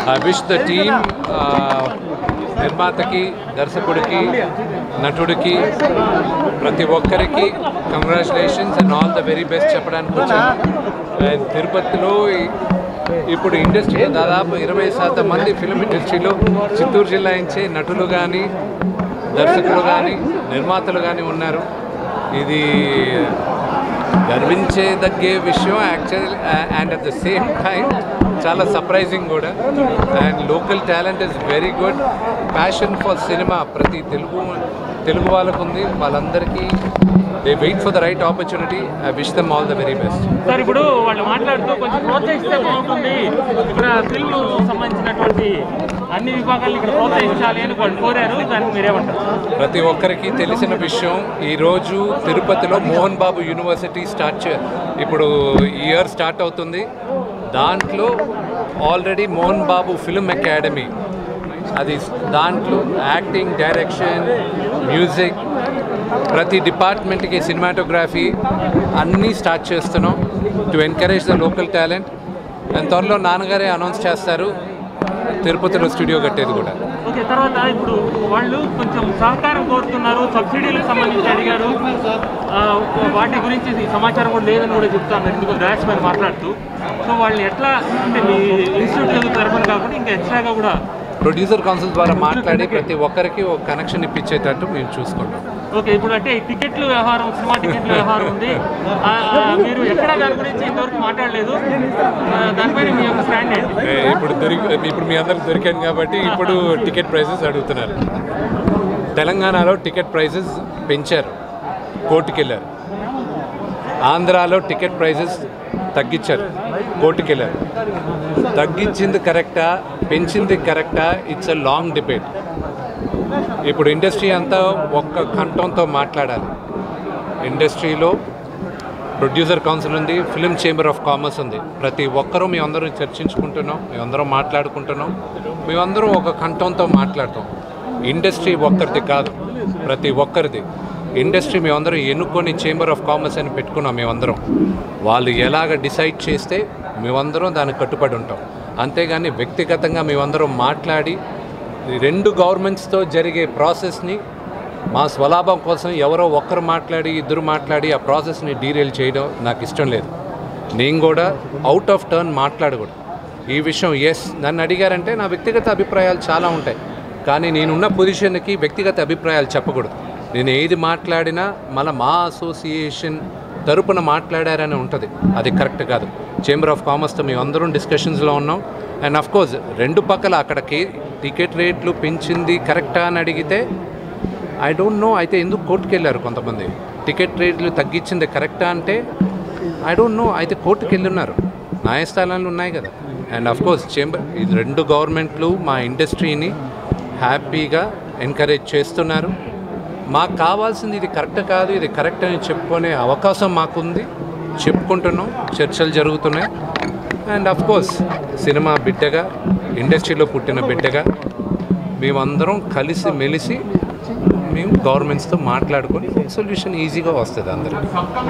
I wish the team నిర్మాతకి దర్శకుడికి నటుడికి ప్రతి ఒక్కరికి congratulations and all the very best చెప్పడానికి వచ్చాను అండ్ తిరుపతిలో ఈ- ఇప్పుడు ఇండస్ట్రీలో దాదాపు ఇరవై శాతం మంది ఫిల్మ్ ఇండస్ట్రీలో చిత్తూరు జిల్లా నుంచే నటులు కానీ దర్శకులు కానీ నిర్మాతలు కానీ ఉన్నారు ఇది గర్వించేదగ్గే విషయం actual and at the same time చాలా సర్ప్రైజింగ్ కూడా and local talent is very good passion for cinema ప్రతి తెలుగు తెలుగు వాళ్ళకు ఉంది వాళ్ళందరికీ they wait for the right opportunity I wish them all the very best sir ఇప్పుడు వాళ్ళు మాట్లాడుతూ కొంచెం ప్రోత్సహిస్తే బాగుంటుంది ఇక్కడ ఫిల్మ్ సంబంధించినటువంటి అన్ని విభాగాలను ఇక్కడ ప్రోత్సహించాలి అని వాళ్ళు కోరారు దానికి మీరేమంటారు ప్రతి ఒక్కరికి తెలిసిన విషయం ఈరోజు తిరుపతిలో మోహన్ బాబు యూనివర్సిటీ స్టార్ట్ చే ఇప్పుడు ఈ ఇయర్ స్టార్ట్ అవుతుంది దాంట్లో already Mohan Babu film academy అది దాంట్లో యాక్టింగ్ డైరెక్షన్ మ్యూజిక్ ప్రతి డిపార్ట్మెంట్కి సినిమాటోగ్రఫీ అన్నీ స్టార్ట్ చేస్తున్నాం to encourage the local talent and త్వరలో నాన్నగారే అనౌన్స్ చేస్తారు తిరుపతిలో స్టూడియో కట్టేది కూడా ఓకే తర్వాత ఇప్పుడు వాళ్ళు కొంచెం సహకారం కోరుతున్నారు సబ్సిడీలకు సంబంధించి అడిగారు ఆ, వాటి గురించి ఈ సమాచారం కూడా లేదని కూడా చెప్తాను ఎందుకు డాష్ మీద మాట్లాడుతూ సో వాళ్ళు ఎట్లా అంటే మీ ఇన్స్టిట్యూట్ తరఫున కాకుండా ఇంకా ఎక్స్ట్రాగా కూడా ప్రొడ్యూసర్ కౌన్సిల్ ద్వారా మాట్లాడి ప్రతి ఒక్కరికి ఒక కనెక్షన్ ఇప్పించేటట్టు మేము చూసుకుంటాం ఓకే ఇప్పుడు అంటే ఈ టికెట్ల వ్యవహారం సినిమా టికెట్ల వ్యవహారం ఉంది ఆ, ఆ, మీరు ఎక్కడ దాని గురించి ఇంతవరకు మాట్లాడలేదు ఆ, దానిపైన మీ యొక్క స్టాండ్ ఏంటి ఏ, ఇప్పుడు దొరికి ఇప్పుడు మీ అందరికి దొరికాను కాబట్టి ఇప్పుడు టికెట్ ప్రైసెస్ అడుగుతున్నారు తెలంగాణలో టికెట్ ప్రైసెస్ పెంచారు కోర్టుకి వెళ్ళారు ఆంధ్రాలో టికెట్ ప్రైసెస్ తగ్గించారు కోర్టుకి వెళ్ళారు తగ్గించింది కరెక్టా పెంచింది కరెక్టా ఇట్స్ ఎ లాంగ్ డిబేట్ ఇప్పుడు ఇండస్ట్రీ అంతా ఒక్క కంఠంతో మాట్లాడాలి ఇండస్ట్రీలో ప్రొడ్యూసర్ కౌన్సిల్ ఉంది ఫిల్మ్ చేంబర్ ఆఫ్ కామర్స్ ఉంది ప్రతి ఒక్కరూ మేమందరం చర్చించుకుంటున్నాం మేమందరం మాట్లాడుకుంటున్నాం మేమందరం ఒక కంఠంతో మాట్లాడతాం ఇండస్ట్రీ ఒక్కరిది కాదు ప్రతి ఒక్కరిది ఇండస్ట్రీ మేమందరం ఎన్నుకొని చేంబర్ ఆఫ్ కామర్స్ అని పెట్టుకున్నాం మేమందరం వాళ్ళు ఎలాగ డిసైడ్ చేస్తే మేమందరం దానికి కట్టుబడి ఉంటాం అంతేగాని వ్యక్తిగతంగా మేమందరం మాట్లాడి ఈ రెండు గవర్నమెంట్స్తో జరిగే ప్రాసెస్ని మా స్వలాభం కోసం ఎవరో ఒక్కరు మాట్లాడి ఇద్దరు మాట్లాడి ఆ ప్రాసెస్ని డీరేల్ చేయడం నాకు ఇష్టం లేదు నేను కూడా అవుట్ ఆఫ్ టర్న్ మాట్లాడకూడదు ఈ విషయం ఎస్ నన్ను అడిగారంటే నా వ్యక్తిగత అభిప్రాయాలు చాలా ఉంటాయి కానీ నేనున్న పొజిషన్కి వ్యక్తిగత అభిప్రాయాలు చెప్పకూడదు నేను ఏది మాట్లాడినా మళ్ళీ మా అసోసియేషన్ తరపున మాట్లాడారని ఉంటుంది అది కరెక్ట్ కాదు చేంబర్ ఆఫ్ కామర్స్తో మేము అందరం డిస్కషన్స్లో ఉన్నాం అండ్ అఫ్ కోర్స్ రెండు పక్కల అక్కడికి టికెట్ రేట్లు పెంచింది కరెక్టా అని అడిగితే ఐ డోంట్ నో అయితే ఎందుకు కోర్టుకు వెళ్ళారు కొంతమంది టికెట్ రేట్లు తగ్గించింది కరెక్టా అంటే ఐ డోంట్ నో అయితే కోర్టుకు వెళ్ళున్నారు న్యాయస్థానాలు ఉన్నాయి కదా అండ్ అఫ్ కోర్స్ చేంబర్ ఇది రెండు గవర్నమెంట్లు మా ఇండస్ట్రీని హ్యాపీగా ఎంకరేజ్ చేస్తున్నారు మాకు కావాల్సింది ఇది కరెక్ట్ కాదు ఇది కరెక్ట్ అని చెప్పుకునే అవకాశం మాకుంది చెప్పుకుంటున్నాం చర్చలు జరుగుతున్నాయి అండ్ అఫ్ కోర్స్ సినిమా బిడ్డగా ఇండస్ట్రీలో పుట్టిన బిడ్డగా మేమందరం కలిసి మెలిసి మేము గవర్నమెంట్స్తో మాట్లాడుకొని సొల్యూషన్ ఈజీగా వస్తుంది అందరికి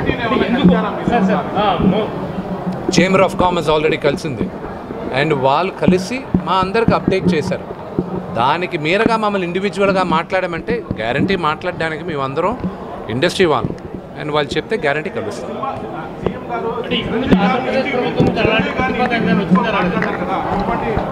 చేంబర్ ఆఫ్ కామర్స్ ఆల్రెడీ కలిసింది అండ్ వాళ్ళు కలిసి మా అందరికి అప్డేట్ చేశారు దానికి మీరగా మమ్మల్ని ఇండివిజువల్గా మాట్లాడమంటే గ్యారంటీ మాట్లాడడానికి మేమందరం ఇండస్ట్రీ వాళ్ళు అండ్ వాళ్ళు చెప్తే గ్యారంటీ కలుస్తుంది అంటే ఇప్పుడు నుంచి ఆంధ్రప్రదేశ్ ప్రభుత్వం నుంచి అలాంటి ప్రతిపాదన ఏదైనా వచ్చిందా రాలేదా?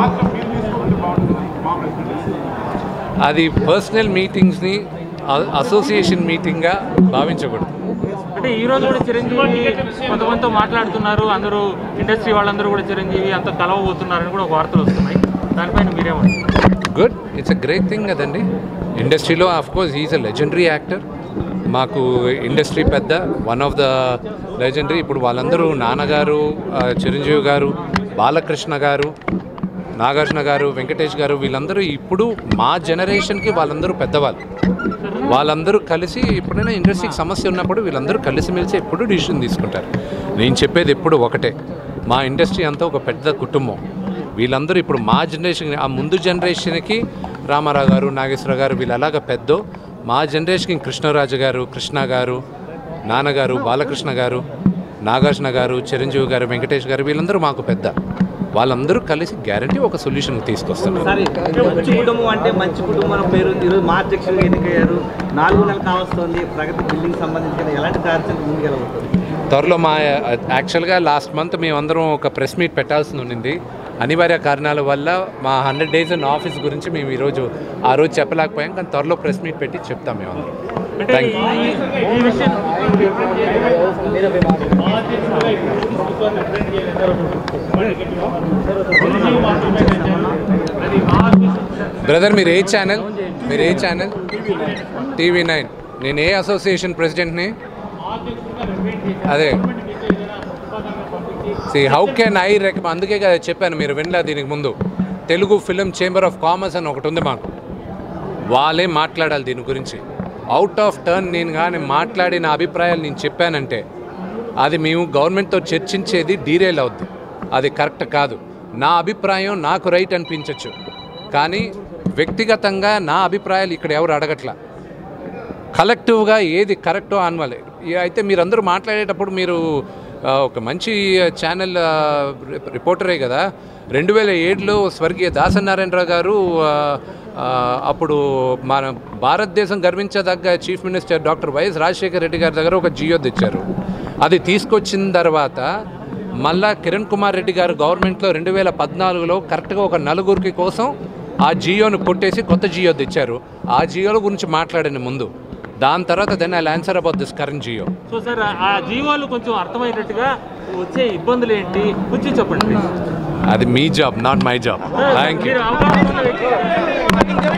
అది పర్సనల్ మీటింగ్స్ని అసోసియేషన్ మీటింగ్గా భావించకూడదు అంటే ఈ రోజు కూడా చిరంజీవి కొంతమందితో మాట్లాడుతున్నారు అందరూ ఇండస్ట్రీ వాళ్ళందరూ కూడా చిరంజీవి అంత కలవబోతున్నారని కూడా వార్తలు వస్తున్నాయి దానిపైన మీరేమంటారు good it's a great thing కదండి ఇండస్ట్రీలో of course is a legendary actor మాకు ఇండస్ట్రీ పెద్ద వన్ ఆఫ్ ద లెజెండరీ ఇప్పుడు వాళ్ళందరూ నాన్నగారు ఆ, చిరంజీవి గారు బాలకృష్ణ గారు నాగార్జున గారు వెంకటేష్ గారు వీళ్ళందరూ ఇప్పుడు మా జనరేషన్కి వాళ్ళందరూ పెద్దవాళ్ళు వాళ్ళందరూ కలిసి ఎప్పుడైనా ఇండస్ట్రీకి సమస్య ఉన్నప్పుడు వీళ్ళందరూ కలిసిమెలిసి ఎప్పుడు డిసిషన్ తీసుకుంటారు నేను చెప్పేది ఎప్పుడు ఒకటే మా ఇండస్ట్రీ అంతా ఒక పెద్ద కుటుంబం వీళ్ళందరూ ఇప్పుడు మా జనరేషన్ ఆ ముందు జనరేషన్కి రామారావు గారు నాగేశ్వర గారు వీళ్ళు అలాగ పెద్దో మా జనరేషన్కి కృష్ణరాజు గారు కృష్ణ గారు నాన్నగారు బాలకృష్ణ గారు నాగార్జున గారు చిరంజీవి గారు వెంకటేష్ గారు వీళ్ళందరూ మాకు పెద్ద వాళ్ళందరూ కలిసి గ్యారంటీ ఒక సొల్యూషన్ తీసుకొస్తున్నారు సరే మంచి కుటుంబం అంటే మంచి కుటుంబం అని పేరు ఉంది ఈరోజు మా అధ్యక్షులు ఎన్నికయ్యారు నాలుగు నెలలు కావస్తుంది ప్రగతి బిల్డింగ్ సంబంధించిన ఎలాంటి కార్యక్రమం ముందుకెళ్ళబోతుంది త్వరలో మా యాక్చువల్గా లాస్ట్ మంత్ మేమందరం ఒక ప్రెస్ మీట్ పెట్టాల్సి ఉండింది అనివార్య కారణాల వల్ల మా హండ్రెడ్ డేస్ ఇన్ ఆఫీస్ గురించి మేము ఈరోజు ఆ రోజు చెప్పలేకపోయాం కానీ త్వరలో ప్రెస్ మీట్ పెట్టి చెప్తాం మేము అందరం అంటే థ్యాంక్ యూ ఈ- ఈ విషయం బ్రదర్ మీరు ఏ ఛానల్ మీరు ఏ ఛానల్ టీవీ నైన్ నేను ఏ అసోసియేషన్ ప్రెసిడెంట్ని అదే సి హౌ కెన్ ఐ రెక్ అందుకే కదా చెప్పాను మీరు వినలే దీనికి ముందు Telugu film chamber of commerce అని ఒకటి ఉంది మాకు వాళ్ళే మాట్లాడాలి దీని గురించి అవుట్ ఆఫ్ టర్న్ నేను కానీ మాట్లాడి నా అభిప్రాయాలు నేను చెప్పానంటే అది మేము గవర్నమెంట్తో చర్చించేది డీరేల్ అవుద్ది అది కరెక్ట్ కాదు నా అభిప్రాయం నాకు రైట్ అనిపించవచ్చు కానీ వ్యక్తిగతంగా నా అభిప్రాయాలు ఇక్కడ ఎవరు అడగట్లా కలెక్టివ్గా ఏది కరెక్టో అన్వాలి అయితే మీరందరూ మాట్లాడేటప్పుడు మీరు ఆ, ఒక మంచి ఛానల్ ఆ, రి- రిపోర్టరే కదా రెండు వేల ఏడులో స్వర్గీయ దాసనారాయణరావు గారు ఆ, ఆ, అప్పుడు మన భారతదేశం గర్వించదగ్గ chief minister doctor YS Rajasekhara Reddy గారి దగ్గర ఒక జియో తెచ్చారు అది తీసుకొచ్చిన తర్వాత మళ్ళా కిరణ్ కుమార్ రెడ్డి గారు గవర్నమెంట్లో రెండు వేల పద్నాలుగులో కరెక్ట్గా ఒక నలుగురికి కోసం ఆ జియోను కొట్టేసి కొత్త జియో తెచ్చారు ఆ జియోల గురించి మాట్లాడండి ముందు దాని తర్వాత then I answer about this current జియో సో సార్ ఆ- ఆ జీవాలు కొంచెం అర్థమయ్యేటట్టుగా వచ్చే ఇబ్బందులు ఏంటి కొంచెం చెప్పండి please. అది మీ job not my job thank you మీరు అవగాహన ఉన్న వ్యక్తి.